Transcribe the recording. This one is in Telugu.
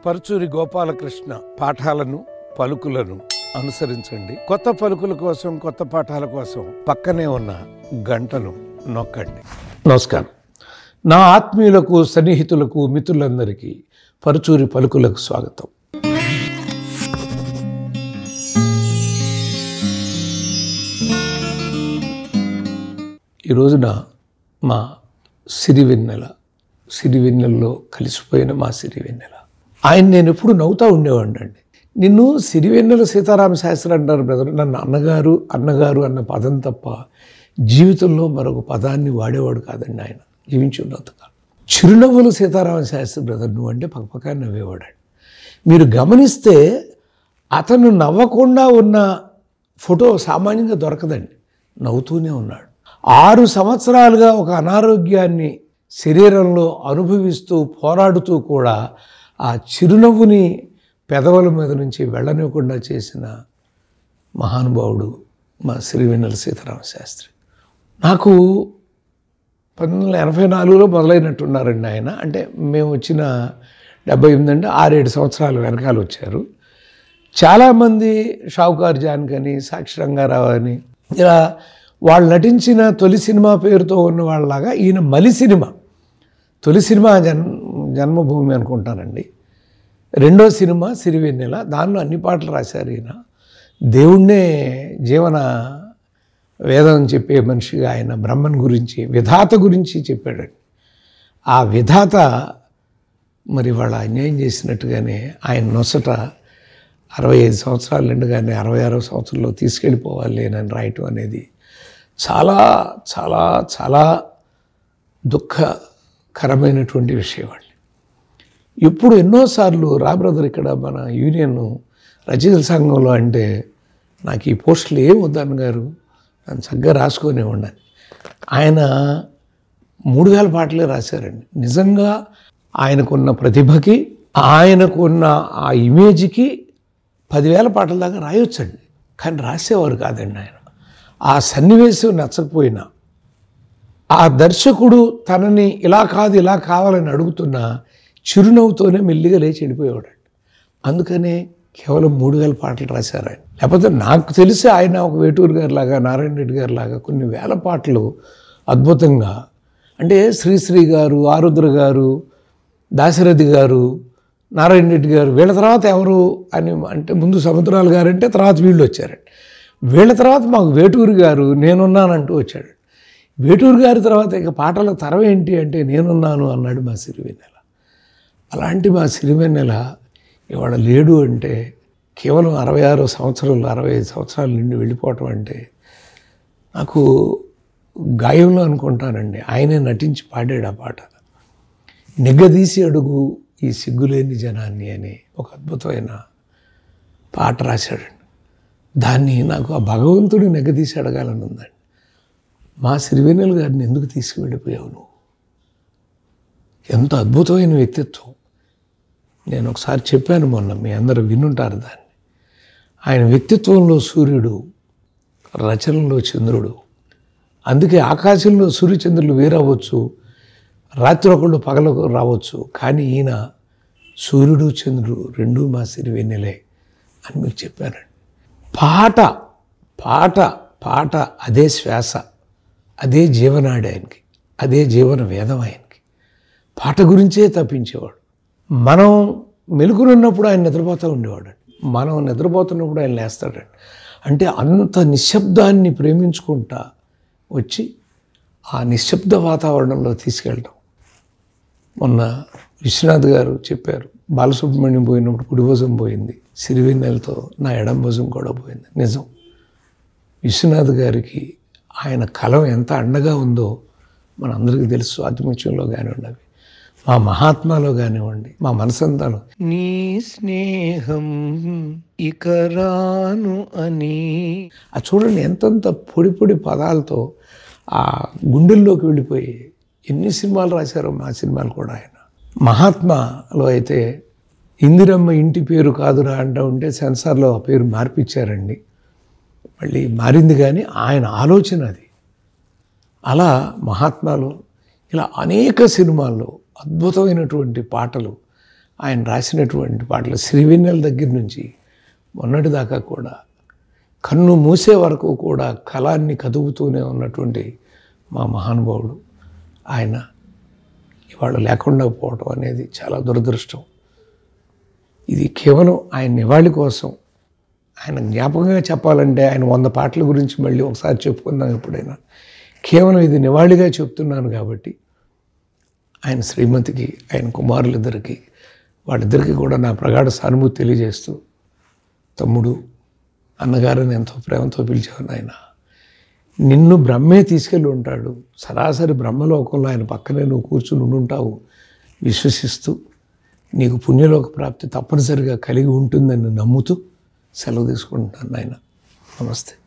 పరుచూరి గోపాలకృష్ణ పాఠాలను పలుకులను అనుసరించండి కొత్త పలుకుల కోసం కొత్త పాఠాల కోసం పక్కనే ఉన్న గంటను నొక్కండి నమస్కారం నా ఆత్మీయులకు సన్నిహితులకు మిత్రులందరికీ పరుచూరి పలుకులకు స్వాగతం ఈ రోజున మా సిరివెన్నెల సిరివెన్నెలలో కలిసిపోయిన మా సిరివెన్నెల ఆయన నేను ఎప్పుడు నవ్వుతూ ఉండేవాడిని అండి నిన్ను సిరివెన్నెల సీతారామ శాస్త్రి అంటారు బ్రదర్ నన్ను అన్నగారు అన్నగారు అన్న పదం తప్ప జీవితంలో మరొక పదాన్ని వాడేవాడు కాదండి ఆయన జీవించి ఉన్నంతగా చిరునవ్వులు సీతారామ శాస్త్రి బ్రదర్ నువ్వు అంటే పక్కపక్క నవ్వేవాడండి మీరు గమనిస్తే అతను నవ్వకుండా ఉన్న ఫోటో సామాన్యంగా దొరకదండి నవ్వుతూనే ఉన్నాడు ఆరు సంవత్సరాలుగా ఒక అనారోగ్యాన్ని శరీరంలో అనుభవిస్తూ పోరాడుతూ కూడా ఆ చిరునవ్వుని పెదవుల మీద నుంచి వెళ్ళనివ్వకుండా చేసిన మహానుభావుడు మా సిరివెన్నెల సీతారామ శాస్త్రి నాకు పంతొమ్మిది వందల ఎనభై నాలుగులో మొదలైనట్టున్నారండి ఆయన అంటే మేము వచ్చిన డెబ్బై ఎనిమిది అంటే ఆరేడు సంవత్సరాలు వెనకాల వచ్చారు చాలామంది షావుకార్ జాన్ అని సాక్షి రంగారావు అని ఇలా వాళ్ళు నటించిన తొలి సినిమా పేరుతో ఉన్న వాళ్ళలాగా ఈయన మలి సినిమా తొలి సినిమా జన్ జన్మభూమి అనుకుంటానండి రెండో సినిమా సిరివెన్నెల దానిలో అన్ని పాటలు రాశారు ఈయన దేవుణ్ణే జీవన వేదం చెప్పే మనిషిగా ఆయన బ్రహ్మన్ గురించి విధాత గురించి చెప్పాడండి ఆ విధాత మరి వాళ్ళ అన్యాయం చేసినట్టుగానే ఆయన నొసట అరవై ఐదు సంవత్సరాలు నిండుగానే అరవై ఆరో సంవత్సరంలో తీసుకెళ్ళిపోవాలి అని రాయటం అనేది చాలా చాలా చాలా దుఃఖకరమైనటువంటి విషయం అండి ఇప్పుడు ఎన్నోసార్లు రా బ్రదర్ ఇక్కడ మన యూనియన్ రచయితల సంఘంలో అంటే నాకు ఈ పోస్టులు ఏం వద్దన్న గారు నన్ను చక్కగా రాసుకొని ఉండాలి ఆయన మూడు వేల పాటలే రాశారండి నిజంగా ఆయనకున్న ప్రతిభకి ఆయనకున్న ఆ ఇమేజ్కి పదివేల పాటల దాకా రాయొచ్చండి కానీ రాసేవారు కాదండి ఆయన ఆ సన్నివేశం నచ్చకపోయినా ఆ దర్శకుడు తనని ఇలా కాదు ఇలా కావాలని అడుగుతున్న చిరునవ్వుతోనే మెల్లిగా లేచి వెళ్ళిపోయేవాడండి అందుకనే కేవలం మూడు వేల పాటలు రాశారు ఆయన లేకపోతే నాకు తెలిసి ఆయన ఒక వేటూరు గారి లాగా నారాయణ రెడ్డి గారి లాగా కొన్ని వేల పాటలు అద్భుతంగా అంటే శ్రీశ్రీ గారు ఆరుద్ర గారు దాశరథి గారు నారాయణ రెడ్డి గారు వీళ్ళ తర్వాత ఎవరు అని అంటే ముందు సముద్రాలు గారు అంటే తర్వాత వీళ్ళు వచ్చారండి వీళ్ళ తర్వాత మాకు వేటూరు గారు నేనున్నానంటూ వచ్చాడు వేటూరు గారి తర్వాత ఇక పాటల తరం ఏంటి అంటే నేనున్నాను అన్నాడు మా సిరివెన్నెల అలాంటి మా సిరివెన్నెల ఇవాళ లేడు అంటే కేవలం అరవై ఆరో సంవత్సరాలు అరవై ఐదు సంవత్సరాల నుండి వెళ్ళిపోవటం అంటే నాకు గాయంలో అనుకుంటానండి ఆయనే నటించి పాడాడు ఆ పాట నిగ్గదీసి అడుగు ఈ సిగ్గులేని జనాన్ని అని ఒక అద్భుతమైన పాట రాశాడండి దాన్ని నాకు ఆ భగవంతుడు నెగ్గదీసి అడగాలని ఉందండి మా సిరివెన్నెల గారిని ఎందుకు తీసుకువెళ్ళిపోయావు నువ్వు ఎంత అద్భుతమైన వ్యక్తిత్వం నేను ఒకసారి చెప్పాను మొన్న మీ అందరూ వినుంటారు దాన్ని ఆయన వ్యక్తిత్వంలో సూర్యుడు రచనలో చంద్రుడు అందుకే ఆకాశంలో సూర్యచంద్రులు వేరవచ్చు రాత్రి ఒకళ్ళు పగలకు రావచ్చు కానీ ఈయన సూర్యుడు చంద్రుడు రెండూ మా సిరివెన్నెలే అని మీకు చెప్పానండి పాట పాట పాట అదే శ్వాస అదే జీవనాడి ఆయనకి అదే జీవన వేదం ఆయనకి పాట గురించే తప్పించేవాడు మనం మెలుకునున్నప్పుడు ఆయన నిద్రపోతూ ఉండేవాడు మనం నిద్రపోతున్నప్పుడు ఆయన లేస్తాడండి అంటే అంత నిశ్శబ్దాన్ని ప్రేమించుకుంటా వచ్చి ఆ నిశ్శబ్ద వాతావరణంలో తీసుకెళ్ళడం మొన్న విశ్వనాథ్ గారు చెప్పారు బాలసుబ్రహ్మణ్యం పోయినప్పుడు కుడి భుజం పోయింది సిరివెన్నెలతో నా ఎడం భుజం కూడా పోయింది నిజం విశ్వనాథ్ గారికి ఆయన కలం ఎంత అండగా ఉందో మనందరికీ తెలుసు ఆత్మహత్యంలో కానివ్వండి మా మహాత్మాలో కానివ్వండి మా మనసంతాను నీ స్నేహం ఇక రాను అని ఆ చూడండి ఎంతంత పొడి పొడి పదాలతో ఆ గుండెల్లోకి వెళ్ళిపోయి ఎన్ని సినిమాలు రాశారో మా సినిమాలు కూడా ఆయన మహాత్మాలో అయితే ఇందిరమ్మ ఇంటి పేరు కాదురా అంటూ ఉంటే సెన్సార్లో ఆ పేరు మార్పిచ్చారండి మళ్ళీ మారింది కానీ ఆయన ఆలోచన అది అలా మహాత్మాలో ఇలా అనేక సినిమాల్లో అద్భుతమైనటువంటి పాటలు ఆయన రాసినటువంటి పాటలు శ్రీవెన్నెల దగ్గర నుంచి మొన్నటి దాకా కూడా కన్ను మూసే వరకు కూడా కళాన్ని కదుపుతూనే ఉన్నటువంటి మా మహానుభావుడు ఆయన ఇవాళ లేకుండా పోవటం అనేది చాలా దురదృష్టం ఇది కేవలం ఆయన నివాళి కోసం ఆయన జ్ఞాపకంగా చెప్పాలంటే ఆయన వంద పాటల గురించి మళ్ళీ ఒకసారి చెప్పుకుందాం ఎప్పుడైనా కేవలం ఇది నివాళిగా చెప్తున్నాను కాబట్టి ఆయన శ్రీమతికి ఆయన కుమారులిద్దరికి వాళ్ళిద్దరికీ కూడా నా ప్రగాఢ సానుభూతి తెలియజేస్తూ తమ్ముడు అన్నగారిని ఎంతో ప్రేమతో పిలిచాను ఆయన నిన్ను బ్రహ్మే తీసుకెళ్ళి ఉంటాడు సరాసరి బ్రహ్మలోకంలో ఆయన పక్కనే నువ్వు కూర్చుని ఉండుంటావు విశ్వసిస్తూ నీకు పుణ్యలోక ప్రాప్తి తప్పనిసరిగా కలిగి ఉంటుందని నమ్ముతూ సెలవు తీసుకుంటున్నాను నాయన నమస్తే